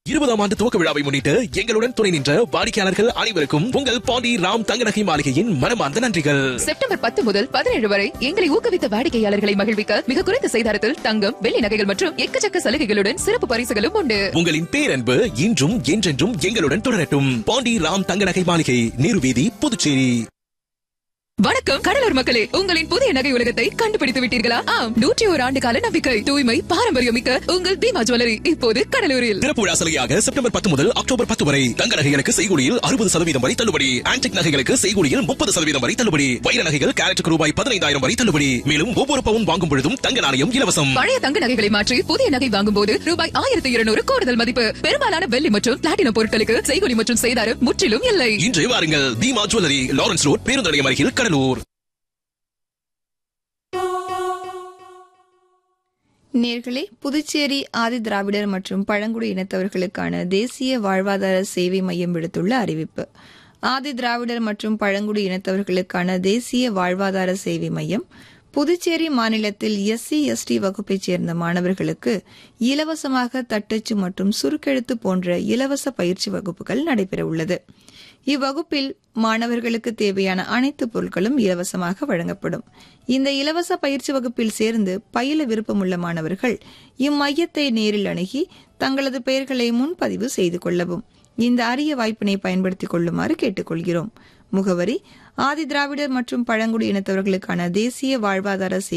இருபதாம் ஆண்டு துவக்க விழாவை முன்னிட்டு எங்களுடன் துணை நின்ற வாடிக்கையாளர்கள் அனைவருக்கும் உங்கள் பாண்டி ராம் தங்க நகை மாளிகையின் மனமார்ந்த நன்றிகள் செப்டம்பர் பத்து முதல் பதினேழு வரை எங்களை ஊக்குவித்த வாடிக்கையாளர்களை மகிழ்விக்க மிக குறைந்த செய்தாரத்தில் தங்கம் வெள்ளி நகைகள் மற்றும் எக்கச்சக்க சலுகைகளுடன் சிறப்பு பரிசுகளும் உண்டு உங்களின் பேரன்பு இன்றும் என்றென்றும் எங்களுடன் தொடரட்டும் பாண்டி ராம் தங்க நகை மாளிகை நீருவீதி புதுச்சேரி வணக்கம் கடலூர் மக்களே உங்களின் புதிய நகை உலகத்தை கண்டுபிடித்து விட்டீர்களா ஆம் நூற்றி ஒரு ஆண்டு கால நம்பிக்கை தூய்மை பாரம்பரியம் மிக்க உங்கள் பீமா ஜுவல்லரி இப்போது கடலூரில் திறப்பு விழா சலுகையாக செப்டம்பர் பத்து முதல் அக்டோபர் பத்து வரை தங்க நகைகளுக்கு செய்கூலியில் அறுபது சதவீதம் வரை தள்ளுபடி ஆன்டிக் நகைகளுக்கு செய்கூலியில் முப்பது சதவீதம் வரை தள்ளுபடி வைர நகைகள் கேரட்டுக்கு ரூபாய் பதினைந்தாயிரம் வரை தள்ளுபடி மேலும் ஒவ்வொரு பவுன் வாங்கும் பொழுதும் தங்க நாணயம் இலவசம் பழைய தங்க நகைகளை மாற்றி புதிய நகை வாங்கும் போது ரூபாய் ஆயிரத்தி இருநூறு கூடுதல் மதிப்பு பெரும்பாலான வெள்ளி மற்றும் பிளாட்டினம் பொருட்களுக்கு செய்கூலி மற்றும் செய்தாரம் முற்றிலும் இல்லை இன்று வாருங்கள் தீமா ஜுவல்லரி லாரன்ஸ் ரோட் பேருந்து நிலையம் அருகில் கடலூர் நேர்களே புதுச்சேரி ஆதி திராவிடர் மற்றும் பழங்குடி இனத்தவர்களுக்கான தேசிய வாழ்வாதார சேவை மையம் விடுத்துள்ள அறிவிப்பு ஆதி திராவிடர் மற்றும் பழங்குடி இனத்தவர்களுக்கான தேசிய வாழ்வாதார சேவை மையம் புதுச்சேரி மாநிலத்தில் எஸ்சி எஸ்டி வகுப்பைச் சேர்ந்த மாணவர்களுக்கு இலவசமாக தட்டச்சு மற்றும் சுருக்கெழுத்து போன்ற இலவச பயிற்சி வகுப்புகள் நடைபெறவுள்ளது இவ்வகுப்பில் மாணவர்களுக்கு தேவையான அனைத்து பொருட்களும் இலவசமாக வழங்கப்படும் இந்த இலவச பயிற்சி வகுப்பில் சேர்ந்து பயில விருப்பமுள்ள மாணவர்கள் இம்மையத்தை நேரில் அணுகி தங்களது பெயர்களை முன்பதிவு செய்து கொள்ளவும் இந்த அரிய வாய்ப்பினை பயன்படுத்திக் கொள்ளுமாறு கேட்டுக்கொள்கிறோம் முகவரி ஆதி திராவிடர் மற்றும் பழங்குடி இனத்தவர்களுக்கான தேசிய வாழ்வாதார